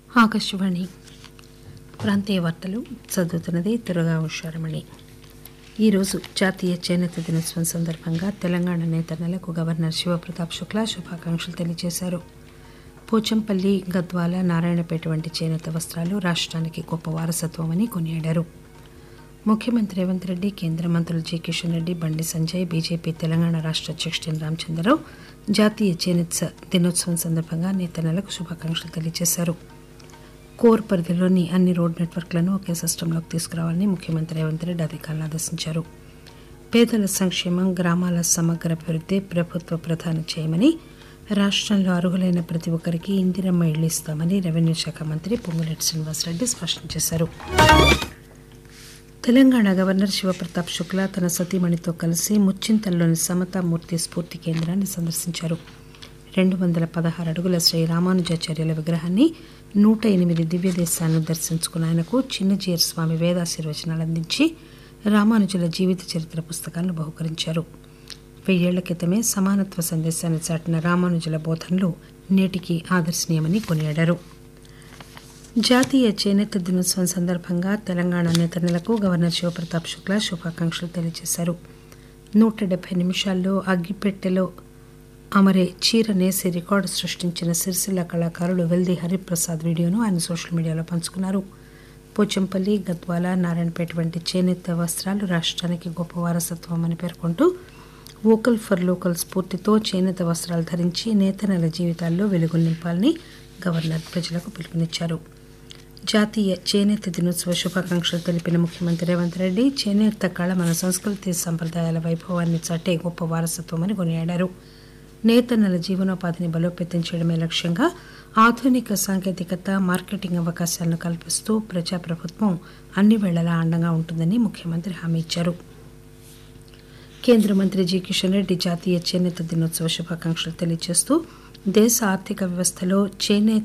ఆకాశవాణి ప్రాంతీయ వార్తలు చదువుతున్నది దుర్గా ఉషారమణి ఈరోజు జాతీయ చేనేత దినోత్సవం సందర్భంగా తెలంగాణ నేతన్నలకు గవర్నర్ శివప్రతాప్ శుక్లా శుభాకాంక్షలు తెలియజేశారు పోచంపల్లి గద్వాల నారాయణపేట వంటి చేనేత వస్త్రాలు రాష్ట్రానికి గొప్ప వారసత్వమని కొనియాడారు ముఖ్యమంత్రి రేవంత్ రెడ్డి కేంద్ర మంత్రులు జి కిషన్ రెడ్డి బండి సంజయ్ బీజేపీ తెలంగాణ రాష్ట్ర అధ్యక్షుడు ఎన్ రామచంద్రరావు జాతీయ చేనేత దినోత్సవం సందర్భంగా నేతన్నలకు శుభాకాంక్షలు తెలియజేశారు కోర్ పరిధిలోని అన్ని రోడ్ నెట్వర్క్లను ఒకే సిస్టంలోకి తీసుకురావాలని ముఖ్యమంత్రి రేవంత్ రెడ్డి అధికారులను ఆదేశించారు పేదల సంక్షేమం గ్రామాల సమగ్ర అభివృద్ధి ప్రభుత్వ ప్రధాన చేయమని రాష్ట్రంలో అర్హులైన ప్రతి ఒక్కరికి ఇందిరమ్మ ఇళ్లు ఇస్తామని రెవెన్యూ శాఖ మంత్రి పొంగులేటి శ్రీనివాసరెడ్డి స్పష్టం చేశారు తెలంగాణ గవర్నర్ శివప్రతాప్ శుక్లా తన సతీమణితో కలిసి ముచ్చింతల్లోని సమతామూర్తి స్ఫూర్తి కేంద్రాన్ని సందర్శించారు రెండు వందల పదహారు అడుగుల శ్రీ రామానుజాచార్యుల విగ్రహాన్ని నూట ఎనిమిది దివ్య దేశాలను దర్శించుకున్న ఆయనకు చిన్నజీయర్ స్వామి వేదాశీర్వచనాలు అందించి రామానుజుల జీవిత చరిత్ర పుస్తకాలను బహుకరించారు వెయ్యేళ్ల క్రితమే సమానత్వ సందేశాన్ని చాటిన రామానుజుల బోధనలు నేటికి ఆదర్శనీయమని కొనియాడారు జాతీయ చేనేత దినోత్సవం సందర్భంగా తెలంగాణ నేతన్నలకు గవర్నర్ శివప్రతాప్ శుక్లా శుభాకాంక్షలు తెలియజేశారు నూట డెబ్బై నిమిషాల్లో అగ్గిపెట్టెలో అమరే చీర నేసి రికార్డు సృష్టించిన సిరిసిల్ల కళాకారులు వెల్ది హరిప్రసాద్ వీడియోను ఆయన సోషల్ మీడియాలో పంచుకున్నారు పోచంపల్లి గద్వాల నారాయణపేట వంటి చేనేత వస్త్రాలు రాష్ట్రానికి గొప్ప వారసత్వం అని పేర్కొంటూ వోకల్ ఫర్ లోకల్ స్ఫూర్తితో చేనేత వస్త్రాలు ధరించి నేతనల జీవితాల్లో వెలుగులు నింపాలని గవర్నర్ ప్రజలకు పిలుపునిచ్చారు జాతీయ చేనేత దినోత్సవ శుభాకాంక్షలు తెలిపిన ముఖ్యమంత్రి రేవంత్ రెడ్డి చేనేత కళ మన సంస్కృతి సంప్రదాయాల వైభవాన్ని చాటే గొప్ప వారసత్వమని కొనియాడారు నేతన్నల జీవనోపాధిని బలోపేతం చేయడమే లక్ష్యంగా ఆధునిక సాంకేతికత మార్కెటింగ్ అవకాశాలను కల్పిస్తూ ప్రజాప్రభుత్వం అన్ని వేళలా అండగా ఉంటుందని ముఖ్యమంత్రి హామీ ఇచ్చారు కేంద్ర మంత్రి జి కిషన్ రెడ్డి జాతీయ చేనేత దినోత్సవ శుభాకాంక్షలు తెలియజేస్తూ దేశ ఆర్థిక వ్యవస్థలో చేనేత